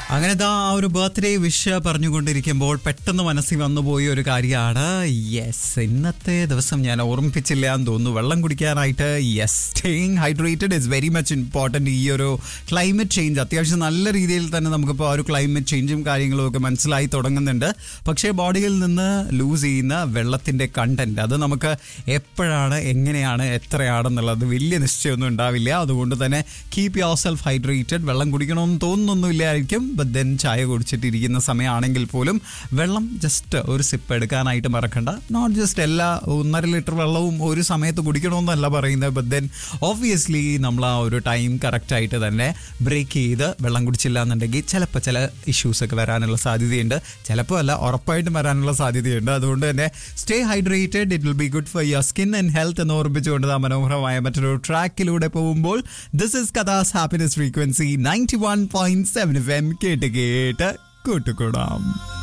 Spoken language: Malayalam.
അങ്ങനെ ദാ ആ ഒരു ബർത്ത്ഡേ വിഷ് പറഞ്ഞുകൊണ്ടിരിക്കുമ്പോൾ പെട്ടെന്ന് മനസ്സിൽ വന്നുപോയ ഒരു കാര്യമാണ് യെസ് ഇന്നത്തെ ദിവസം ഞാൻ ഓർമ്മിപ്പിച്ചില്ല എന്ന് തോന്നുന്നു വെള്ളം കുടിക്കാനായിട്ട് yes staying hydrated is very much important ഈ ഒരു ക്ലൈമറ്റ് ചേഞ്ച് അത്യാവശ്യം നല്ല രീതിയിൽ തന്നെ നമുക്കിപ്പോൾ ആ ഒരു ക്ലൈമറ്റ് ചേഞ്ചും കാര്യങ്ങളും ഒക്കെ മനസ്സിലായി തുടങ്ങുന്നുണ്ട് പക്ഷേ ബോഡിയിൽ നിന്ന് ലൂസ് ചെയ്യുന്ന വെള്ളത്തിൻ്റെ കണ്ടന്റ് അത് നമുക്ക് എപ്പോഴാണ് എങ്ങനെയാണ് എത്രയാണെന്നുള്ളത് വലിയ നിശ്ചയമൊന്നും ഉണ്ടാവില്ല അതുകൊണ്ട് തന്നെ കീപ് യുവർ സെൽഫ് ഹൈഡ്രേറ്റഡ് വെള്ളം കുടിക്കണമെന്ന് തോന്നുന്നൊന്നുമില്ലായിരിക്കും ബട്ട് ദെൻ ചായ കുടിച്ചിട്ടിരിക്കുന്ന സമയമാണെങ്കിൽ പോലും വെള്ളം ജസ്റ്റ് ഒരു സിപ്പ് എടുക്കാനായിട്ട് മറക്കണ്ട നോട്ട് ജസ്റ്റ് എല്ലാ ഒന്നര ലിറ്റർ വെള്ളവും ഒരു സമയത്ത് കുടിക്കണമെന്നല്ല പറയുന്നത് ബട്ട് ദെൻ ഓബ്വിയസ്ലി നമ്മൾ ആ ഒരു ടൈം കറക്റ്റായിട്ട് തന്നെ ബ്രേക്ക് ചെയ്ത് വെള്ളം കുടിച്ചില്ല എന്നുണ്ടെങ്കിൽ ചിലപ്പോൾ ചില ഇഷ്യൂസ് ഒക്കെ വരാനുള്ള സാധ്യതയുണ്ട് ചിലപ്പോൾ അല്ല ഉറപ്പായിട്ടും വരാനുള്ള സാധ്യതയുണ്ട് അതുകൊണ്ട് തന്നെ stay hydrated it will be good for your skin and health എന്ന് ഓർമ്മിപ്പിച്ചുകൊണ്ട് ആ മനോഹരമായ മറ്റൊരു ട്രാക്കിലൂടെ പോകുമ്പോൾ this is Katha's happiness frequency ninety one point seven F M കേട്ട് കേട്ട് കൂട്ടുകൂടാം